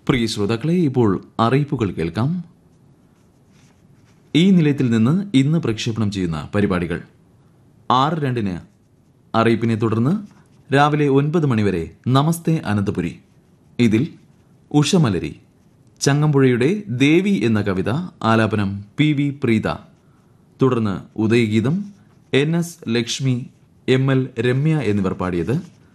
പ്രിയ ശ്രോതാക്കളെ ഇപ്പോൾ അറിയിപ്പുകൾ കേൾക്കാം ഈ നിലയത്തിൽ നിന്ന് ഇന്ന് പ്രക്ഷേപണം ചെയ്യുന്ന പരിപാടികൾ ആറ് രണ്ടിന് അറിയിപ്പിനെ തുടർന്ന് രാവിലെ ഒൻപത് മണിവരെ നമസ്തേ അനന്തപുരി ഇതിൽ ഉഷമലരി ചങ്ങമ്പുഴയുടെ ദേവി എന്ന കവിത ആലാപനം പി വി പ്രീത തുടർന്ന് ഉദയഗീതം N S Lakshmi M L Ramya എന്നിവർ പാടിയത്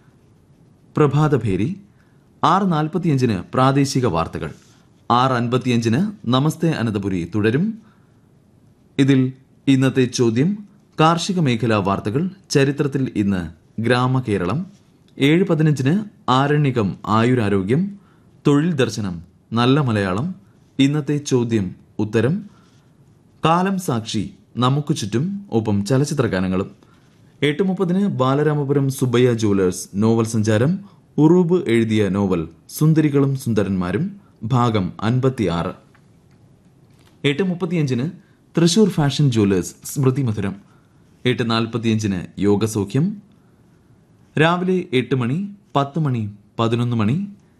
പ്രഭാതഭേരി ആറ് നാൽപ്പത്തിയഞ്ചിന് പ്രാദേശിക വാർത്തകൾ ആറ് അൻപത്തിയഞ്ചിന് നമസ്തേ അനന്തപുരി തുടരും ഇതിൽ ഇന്നത്തെ ചോദ്യം കാർഷിക മേഖലാ വാർത്തകൾ ചരിത്രത്തിൽ ഇന്ന് ഗ്രാമകേരളം ഏഴ് പതിനഞ്ചിന് ആരണ്യകം ആയുരാരോഗ്യം തൊഴിൽ ദർശനം നല്ല മലയാളം ഇന്നത്തെ ചോദ്യം ഉത്തരം കാലം സാക്ഷി നമുക്ക് ചുറ്റും ഒപ്പം ചലച്ചിത്ര ഗാനങ്ങളും എട്ട് മുപ്പതിന് ബാലരാമപുരം സുബയ്യ ജുവലേഴ്സ് നോവൽ സഞ്ചാരം ഉറൂബ് എഴുതിയ നോവൽ സുന്ദരികളും സുന്ദരന്മാരും ഭാഗം അൻപത്തിയാറ് എട്ട് മുപ്പത്തിയഞ്ചിന് തൃശൂർ ഫാഷൻ ജുവലേഴ്സ് സ്മൃതി മധുരം എട്ട് നാൽപ്പത്തിയഞ്ചിന് യോഗസൗഖ്യം രാവിലെ എട്ട് മണി പത്ത് മണി പതിനൊന്ന് മണി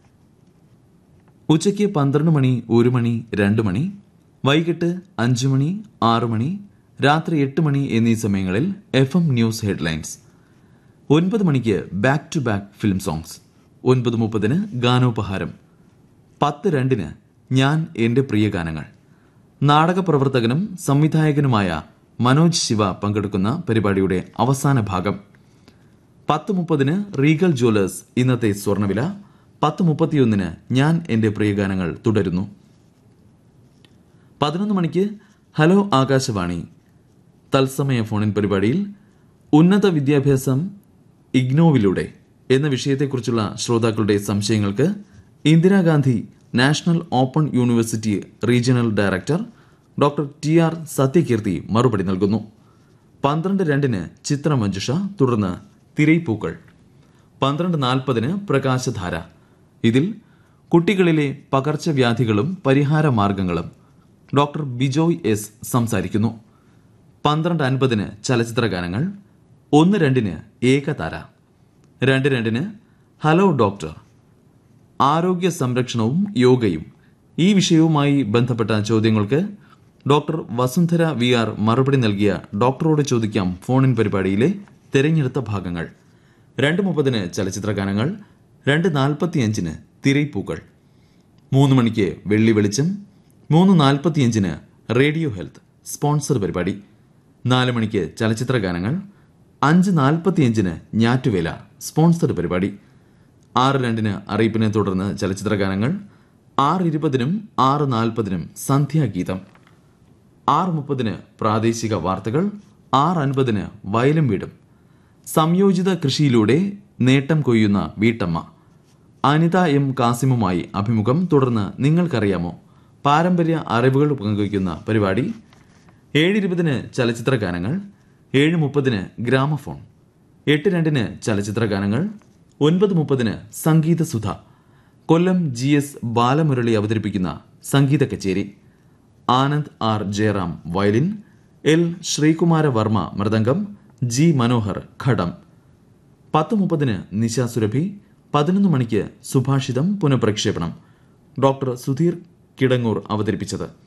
ഉച്ചയ്ക്ക് പന്ത്രണ്ട് മണി ഒരു മണി രണ്ട് മണി വൈകിട്ട് അഞ്ച് മണി ആറ് മണി രാത്രി എട്ട് മണി എന്നീ സമയങ്ങളിൽ എഫ് എം ന്യൂസ് ഹെഡ്ലൈൻസ് ഒൻപത് മണിക്ക് back to back film songs ഒൻപത് മുപ്പതിന് ഗാനോപഹാരം പത്ത് രണ്ടിന് ഞാൻ എൻ്റെ പ്രിയ ഗാനങ്ങൾ നാടക പ്രവർത്തകനും സംവിധായകനുമായ മനോജ് ശിവ പങ്കെടുക്കുന്ന പരിപാടിയുടെ അവസാന ഭാഗം പത്ത് മുപ്പതിന് റീഗൽ ജ്വല്ലേഴ്സ് ഇന്നത്തെ സ്വർണ്ണവില പത്ത് മുപ്പത്തിയൊന്നിന് ഞാൻ എൻ്റെ പ്രിയ ഗാനങ്ങൾ തുടരുന്നു പതിനൊന്ന് മണിക്ക് ഹലോ ആകാശവാണി തത്സമയ ഫോണിൻ പരിപാടിയിൽ ഉന്നത വിദ്യാഭ്യാസം ഇഗ്നോവിലൂടെ എന്ന വിഷയത്തെക്കുറിച്ചുള്ള ശ്രോതാക്കളുടെ സംശയങ്ങൾക്ക് Indira Gandhi national open university regional director doctor T R Sathyakeerthi മറുപടി നൽകുന്നു പന്ത്രണ്ട് രണ്ടിന് ചിത്രമഞ്ജുഷ തുടർന്ന് തിരൈപ്പൂക്കൾ പന്ത്രണ്ട് നാൽപ്പതിന് പ്രകാശധാര ഇതിൽ കുട്ടികളിലെ പകർച്ചവ്യാധികളും പരിഹാര മാർഗങ്ങളും ഡോക്ടർ ബിജോയ് എസ് സംസാരിക്കുന്നു പന്ത്രണ്ട് അൻപതിന് ചലച്ചിത്ര ഗാനങ്ങൾ ഒന്ന് രണ്ടിന് ഏകതാര രണ്ട് രണ്ടിന് ഹലോ ഡോക്ടർ ആരോഗ്യ സംരക്ഷണവും യോഗയും ഈ വിഷയവുമായി ബന്ധപ്പെട്ട ചോദ്യങ്ങൾക്ക് ഡോക്ടർ വസുന്ധര വി ആർ മറുപടി നൽകിയ ഡോക്ടറോട് ചോദിക്കാം ഫോണിൻ പരിപാടിയിലെ തെരഞ്ഞെടുത്ത ഭാഗങ്ങൾ രണ്ട് മുപ്പതിന് ചലച്ചിത്ര ഗാനങ്ങൾ രണ്ട് നാൽപ്പത്തിയഞ്ചിന് തിരൈപ്പൂക്കൾ മൂന്ന് മണിക്ക് വെള്ളി വെളിച്ചം മൂന്ന് നാൽപ്പത്തിയഞ്ചിന് റേഡിയോ ഹെൽത്ത് സ്പോൺസർ പരിപാടി നാല് മണിക്ക് ചലച്ചിത്ര ഗാനങ്ങൾ അഞ്ച് നാൽപ്പത്തിയഞ്ചിന് ഞാറ്റുവേല സ്പോൺസർഡ് പരിപാടി ആറ് രണ്ടിന് അറിയിപ്പിനെ തുടർന്ന് ചലച്ചിത്ര ഗാനങ്ങൾ ആറ് ഇരുപതിനും ആറ് നാൽപ്പതിനും സന്ധ്യാഗീതം ആറ് മുപ്പതിന് പ്രാദേശിക വാർത്തകൾ ആറ് അൻപതിന് വയലും വീടും സംയോജിത കൃഷിയിലൂടെ നേട്ടം കൊയ്യുന്ന വീട്ടമ്മ അനിത എം കാസിമുമായി അഭിമുഖം തുടർന്ന് നിങ്ങൾക്കറിയാമോ പാരമ്പര്യ അറിവുകൾ പങ്കുവയ്ക്കുന്ന പരിപാടി ഏഴ് ഇരുപതിന് ചലച്ചിത്ര ഗാനങ്ങൾ ഏഴ് മുപ്പതിന് ഗ്രാമഫോൺ എട്ട് രണ്ടിന് ചലച്ചിത്ര ഗാനങ്ങൾ ഒൻപത് മുപ്പതിന് സംഗീത സുധ കൊല്ലം ജി എസ് ബാലമുരളി അവതരിപ്പിക്കുന്ന സംഗീത കച്ചേരി Anand R Jayaram violin L Sreekumara Varma mridangam G Manohar ghatam പത്ത് മുപ്പതിന് നിശ സുരഭി പതിനൊന്ന് മണിക്ക് സുഭാഷിതം പുനഃപ്രക്ഷേപണം ഡോക്ടർ സുധീർ കിടങ്ങൂർ അവതരിപ്പിച്ചത്